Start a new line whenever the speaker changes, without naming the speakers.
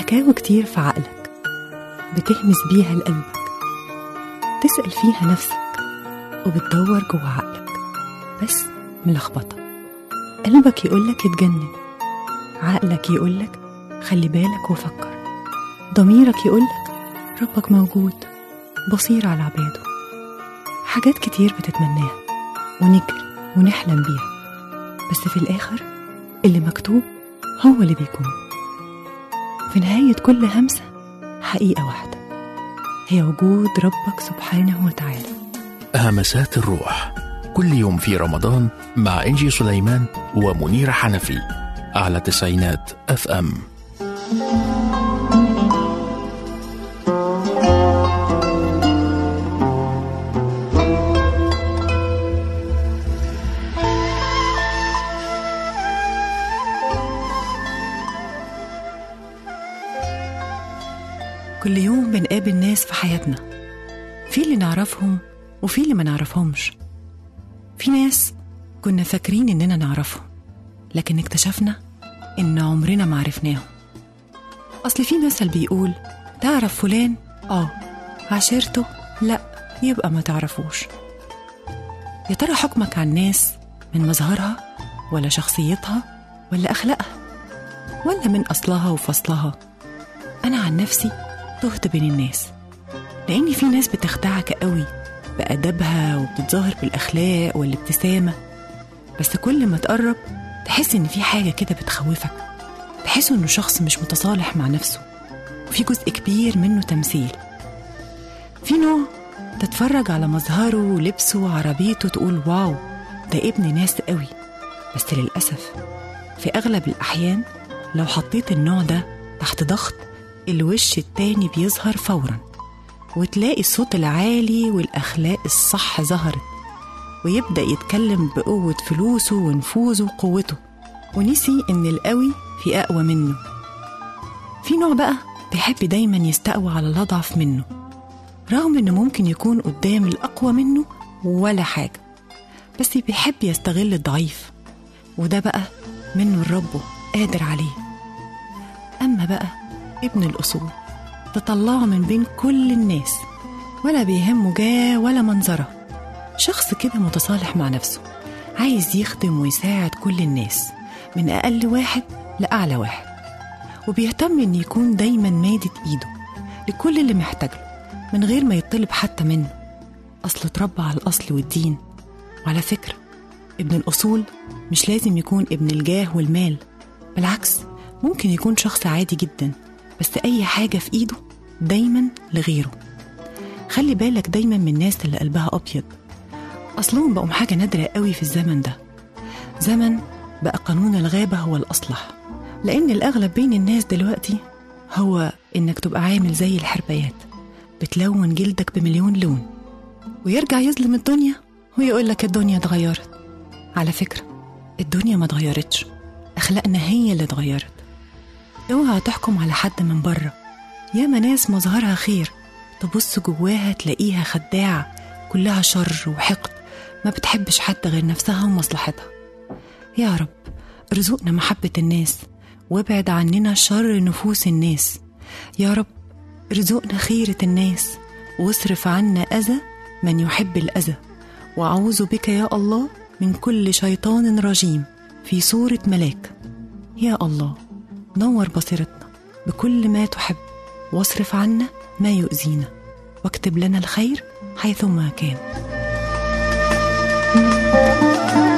حكاوي كتير في عقلك بتهمس بيها لقلبك تسأل فيها نفسك وبتدور جوه عقلك بس ملخبطة قلبك يقولك اتجنن عقلك يقولك خلي بالك وفكر ضميرك يقولك ربك موجود بصير على عباده حاجات كتير بتتمناها ونجري ونحلم بيها بس في الآخر اللي مكتوب هو اللي بيكون في نهاية كل همسة حقيقة واحدة هي وجود ربك سبحانه وتعالى
همسات الروح كل يوم في رمضان مع إنجي سليمان ومنير حنفي على تسعينات اف ام
كل يوم بنقابل ناس في حياتنا في اللي نعرفهم وفي اللي ما نعرفهمش في ناس كنا فاكرين إننا نعرفهم لكن اكتشفنا إن عمرنا ما عرفناهم أصل في مثل بيقول تعرف فلان؟ آه عشرته؟ لأ يبقى ما تعرفوش يا ترى حكمك على الناس من مظهرها ولا شخصيتها ولا أخلاقها ولا من أصلها وفصلها أنا عن نفسي تهت بين الناس لأن في ناس بتخدعك قوي بأدبها وبتتظاهر بالأخلاق والابتسامة بس كل ما تقرب تحس إن في حاجة كده بتخوفك تحس إنه شخص مش متصالح مع نفسه وفي جزء كبير منه تمثيل في نوع تتفرج على مظهره ولبسه وعربيته تقول واو ده ابن ناس قوي بس للأسف في أغلب الأحيان لو حطيت النوع ده تحت ضغط الوش التاني بيظهر فورا وتلاقي الصوت العالي والأخلاق الصح ظهرت ويبدأ يتكلم بقوة فلوسه ونفوذه وقوته ونسي إن القوي في أقوى منه في نوع بقى بيحب دايما يستقوى على الأضعف منه رغم إنه ممكن يكون قدام الأقوى منه ولا حاجة بس بيحب يستغل الضعيف وده بقى منه لربه قادر عليه أما بقى ابن الأصول تطلعه من بين كل الناس ولا بيهمه جاه ولا منظره شخص كده متصالح مع نفسه عايز يخدم ويساعد كل الناس من أقل واحد لأعلى واحد وبيهتم إن يكون دايما مادد إيده لكل اللي محتاجله من غير ما يطلب حتى منه أصله اتربى على الأصل والدين وعلى فكرة ابن الأصول مش لازم يكون ابن الجاه والمال بالعكس ممكن يكون شخص عادي جدا بس أي حاجة في إيده دايما لغيره خلي بالك دايما من الناس اللي قلبها أبيض أصلهم بقوا حاجة نادرة قوي في الزمن ده زمن بقى قانون الغابة هو الأصلح لأن الأغلب بين الناس دلوقتي هو إنك تبقى عامل زي الحربايات بتلون جلدك بمليون لون ويرجع يظلم الدنيا ويقول لك الدنيا اتغيرت على فكرة الدنيا ما اتغيرتش أخلاقنا هي اللي اتغيرت اوعى تحكم على حد من بره ياما ناس مظهرها خير تبص جواها تلاقيها خداعة كلها شر وحقد ما بتحبش حد غير نفسها ومصلحتها يا رب ارزقنا محبة الناس وابعد عننا شر نفوس الناس يا رب ارزقنا خيرة الناس واصرف عنا أذى من يحب الأذى وأعوذ بك يا الله من كل شيطان رجيم في صورة ملاك يا الله نور بصيرتنا بكل ما تحب واصرف عنا ما يؤذينا واكتب لنا الخير حيثما كان